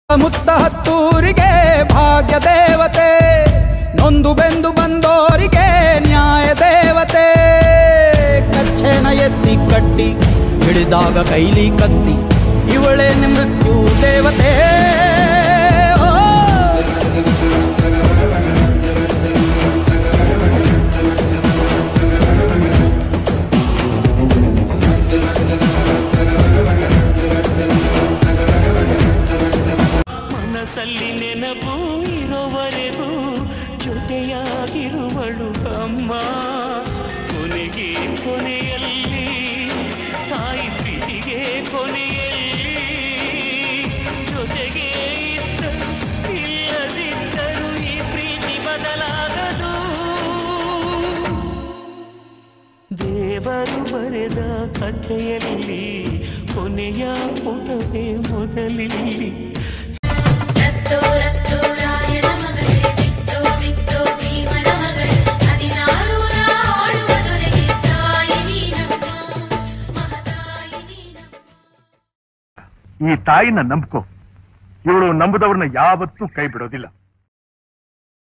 ಮುತ್ತ ಹತ್ತೂರಿಗೆ ಭಾಗ್ಯ ದೇವತೆ ನೊಂದು ಬೆಂದು ಬಂದೋರಿಗೆ ನ್ಯಾಯ ದೇವತೆ ಕಚ್ಚೆನ ಎತ್ತಿ ಕಟ್ಟಿ ಹಿಡಿದಾಗ ಕೈಲಿ ಕತ್ತಿ ಇವಳೇನೆ ಮೃತ್ಯು ದೇವತೆ ಓ ಮನಸ್ಸಲ್ಲಿ ನೆನಪು ಇರೋವರೆಗೂ ಜೊತೆಯಾಗಿರುವಳು ಅಮ್ಮ ಕೊನೆಗೆ ಕೊನೆಯಲ್ಲಿ ತಾಯಿ ಪ್ರೀತಿಗೆ ಕೊನೆಯಲ್ಲಿ ಜೊತೆಗೆ ಇದ್ದರು ಇಲ್ಲದಿದ್ದರು ಈ ಪ್ರೀತಿ ಬದಲಾಗದು ದೇವರು ಬರೆದ ಕಥೆಯಲ್ಲಿ ಕೊನೆಯ ಪುಟವೇ ಮೊದಲಿಲ್ಲಿ ರತ್ತೋ ರತ್ತೋ ರಾಯನ ಮಗಳೇ ಬಿತ್ತೋ ಬಿತ್ತೋ ಭೀಮನ ಮಗಳೇ ಹದಿನಾರೂರ ಆಳುವ ದೊರೆಗೆ ತಾಯಿ ನೀನಮ್ಮ ಮಹತಾಯಿ ನೀನಮ್ಮ ಈ ತಾಯಿನ ನಂಬ್ಕೋ ಇವಳು ನಂಬುದವ್ರನ್ನ ಯಾವತ್ತೂ ಕೈ ಬಿಡೋದಿಲ್ಲ